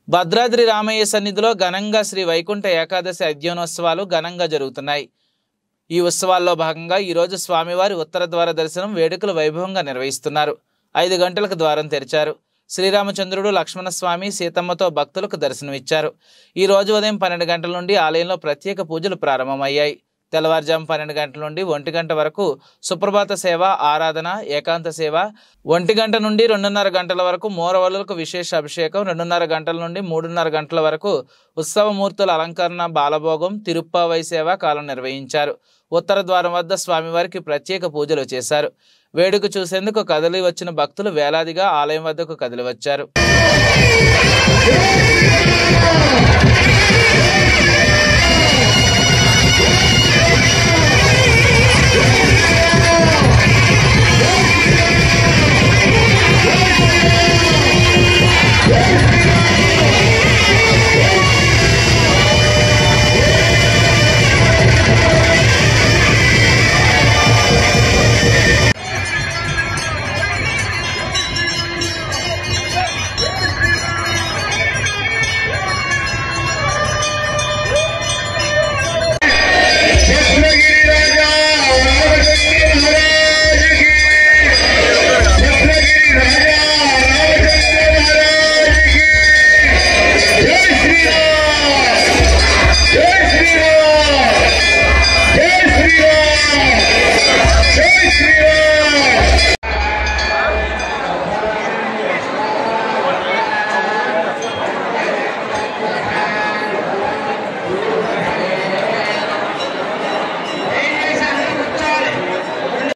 భద్రాద్రి రామయ్య సన్నిధిలో ఘనంగా శ్రీ వైకుంఠ ఏకాదశి అధ్యయనోత్సవాలు ఘనంగా జరుగుతున్నాయి ఈ ఉత్సవాల్లో భాగంగా ఈరోజు స్వామివారి ఉత్తర ద్వార దర్శనం వేడుకలు వైభవంగా నిర్వహిస్తున్నారు ఐదు గంటలకు ద్వారం తెరిచారు శ్రీరామచంద్రుడు లక్ష్మణస్వామి సీతమ్మతో భక్తులకు దర్శనమిచ్చారు ఈ రోజు ఉదయం పన్నెండు గంటల నుండి ఆలయంలో ప్రత్యేక పూజలు ప్రారంభమయ్యాయి తెల్లవారుజాము పన్నెండు గంటల నుండి ఒంటి గంట వరకు సుప్రభాత సేవ ఆరాధన ఏకాంత సేవ ఒంటి గంట నుండి రెండున్నర గంటల వరకు మూరవలులకు విశేష అభిషేకం రెండున్నర గంటల నుండి మూడున్నర గంటల వరకు ఉత్సవమూర్తుల అలంకరణ బాలభోగం తిరుప్పావై సేవ కాలం నిర్వహించారు ఉత్తర ద్వారం వద్ద స్వామివారికి ప్రత్యేక పూజలు చేశారు వేడుక చూసేందుకు కదలి వచ్చిన భక్తులు వేలాదిగా ఆలయం వద్దకు కదిలి వచ్చారు